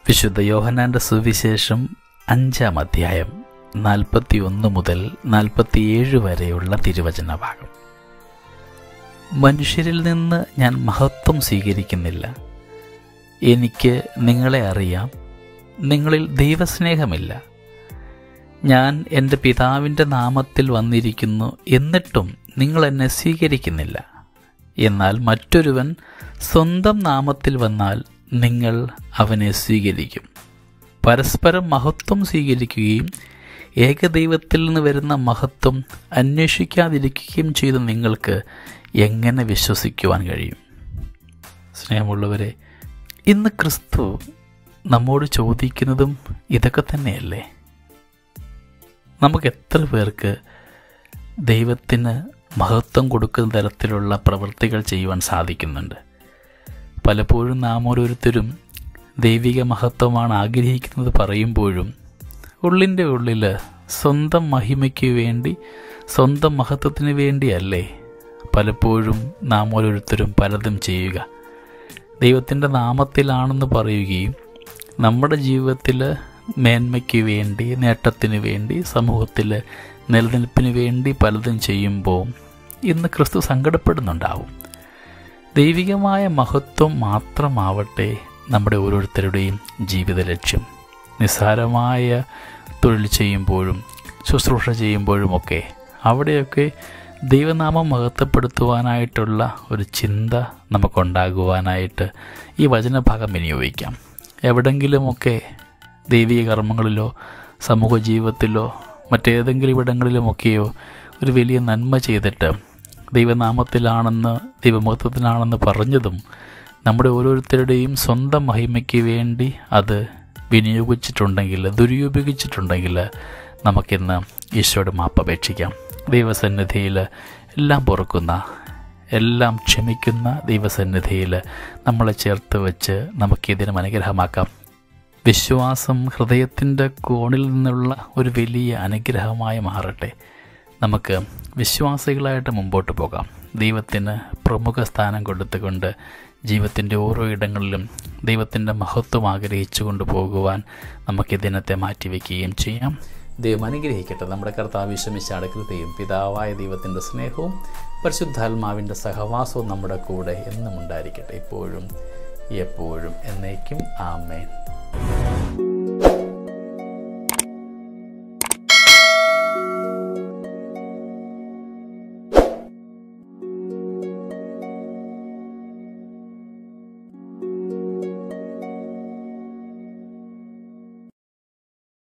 വിശുദ്ധ യോഹനാന്റെ സുവിശേഷം അഞ്ചാം അധ്യായം നാൽപ്പത്തി ഒന്ന് മുതൽ നാൽപ്പത്തിയേഴ് വരെയുള്ള തിരുവചന ഭാഗം മനുഷ്യരിൽ നിന്ന് ഞാൻ മഹത്വം സ്വീകരിക്കുന്നില്ല എനിക്ക് നിങ്ങളെ അറിയാം നിങ്ങളിൽ ദൈവസ്നേഹമില്ല ഞാൻ എൻ്റെ പിതാവിൻ്റെ നാമത്തിൽ വന്നിരിക്കുന്നു എന്നിട്ടും നിങ്ങൾ എന്നെ സ്വീകരിക്കുന്നില്ല എന്നാൽ മറ്റൊരുവൻ സ്വന്തം നാമത്തിൽ വന്നാൽ നിങ്ങൾ അവനെ സ്വീകരിക്കും പരസ്പരം മഹത്വം സ്വീകരിക്കുകയും ഏകദൈവത്തിൽ നിന്ന് വരുന്ന മഹത്വം അന്വേഷിക്കാതിരിക്കുകയും ചെയ്ത നിങ്ങൾക്ക് എങ്ങനെ വിശ്വസിക്കുവാൻ കഴിയും സ്നേഹമുള്ളവരെ ഇന്ന് ക്രിസ്തു നമ്മോട് ചോദിക്കുന്നതും ഇതൊക്കെ തന്നെയല്ലേ നമുക്ക് എത്ര പേർക്ക് ദൈവത്തിന് മഹത്വം കൊടുക്കുന്ന തരത്തിലുള്ള പ്രവൃത്തികൾ ചെയ്യുവാൻ സാധിക്കുന്നുണ്ട് പലപ്പോഴും നാം ഓരോരുത്തരും ദൈവിക മഹത്വമാണ് ആഗ്രഹിക്കുന്നത് പറയുമ്പോഴും ഉള്ളിൻ്റെ ഉള്ളിൽ സ്വന്തം മഹിമയ്ക്ക് വേണ്ടി സ്വന്തം മഹത്വത്തിന് വേണ്ടിയല്ലേ പലപ്പോഴും നാം ഓരോരുത്തരും പലതും ചെയ്യുക ദൈവത്തിൻ്റെ നാമത്തിലാണെന്ന് പറയുകയും നമ്മുടെ ജീവിതത്തിൽ മേന്മയ്ക്ക് വേണ്ടി നേട്ടത്തിന് വേണ്ടി സമൂഹത്തിൽ നിലനിൽപ്പിന് വേണ്ടി പലതും ചെയ്യുമ്പോൾ ഇന്ന് ക്രിസ്തു സങ്കടപ്പെടുന്നുണ്ടാവും ദൈവികമായ മഹത്വം മാത്രമാവട്ടെ നമ്മുടെ ഓരോരുത്തരുടെയും ജീവിത ലക്ഷ്യം നിസ്സാരമായ തൊഴിൽ ചെയ്യുമ്പോഴും ശുശ്രൂഷ ചെയ്യുമ്പോഴുമൊക്കെ അവിടെയൊക്കെ ദൈവനാമം മഹത്വപ്പെടുത്തുവാനായിട്ടുള്ള ഒരു ചിന്ത നമുക്കുണ്ടാകുവാനായിട്ട് ഈ വചനഭാഗം വിനിയോഗിക്കാം എവിടെങ്കിലുമൊക്കെ ദൈവിക കർമ്മങ്ങളിലോ സമൂഹ ജീവിതത്തിലോ മറ്റേതെങ്കിലും ഇവിടങ്ങളിലുമൊക്കെയോ ഒരു വലിയ നന്മ ചെയ്തിട്ട് ദൈവനാമത്തിലാണെന്ന് ദൈവമഹത്വത്തിലാണെന്ന് പറഞ്ഞതും നമ്മുടെ ഓരോരുത്തരുടെയും സ്വന്തം മഹിമയ്ക്ക് വേണ്ടി അത് വിനിയോഗിച്ചിട്ടുണ്ടെങ്കിൽ ദുരുപയോഗിച്ചിട്ടുണ്ടെങ്കിൽ നമുക്കിന്ന് ഈശോയുടെ മാപ്പപേക്ഷിക്കാം ദൈവസന്നിധിയിൽ എല്ലാം പൊറുക്കുന്ന എല്ലാം ക്ഷമിക്കുന്ന ദൈവസന്നിധിയിൽ നമ്മളെ ചേർത്ത് വെച്ച് നമുക്കിതിനും അനുഗ്രഹമാക്കാം വിശ്വാസം ഹൃദയത്തിൻ്റെ കോണിൽ നിന്നുള്ള ഒരു വലിയ അനുഗ്രഹമായി മാറട്ടെ നമുക്ക് വിശ്വാസികളായിട്ട് മുമ്പോട്ട് പോകാം ദൈവത്തിന് പ്രമുഖ സ്ഥാനം കൊടുത്തുകൊണ്ട് ജീവിതത്തിൻ്റെ ഓരോ ഇടങ്ങളിലും ദൈവത്തിൻ്റെ മഹത്വം ആഗ്രഹിച്ചു കൊണ്ടുപോകുവാൻ നമുക്ക് ദിനത്തെ മാറ്റിവെക്കുകയും ചെയ്യാം ദൈവം അനുഗ്രഹിക്കട്ടെ നമ്മുടെ കർത്താവ് വിഷമിച്ചാട് കൃതയും പിതാവായ ദൈവത്തിൻ്റെ സ്നേഹവും പരിശുദ്ധാത്മാവിൻ്റെ സഹവാസവും നമ്മുടെ കൂടെ എന്നും ഉണ്ടായിരിക്കട്ടെ ഇപ്പോഴും എപ്പോഴും എന്നേക്കും ആമേൻ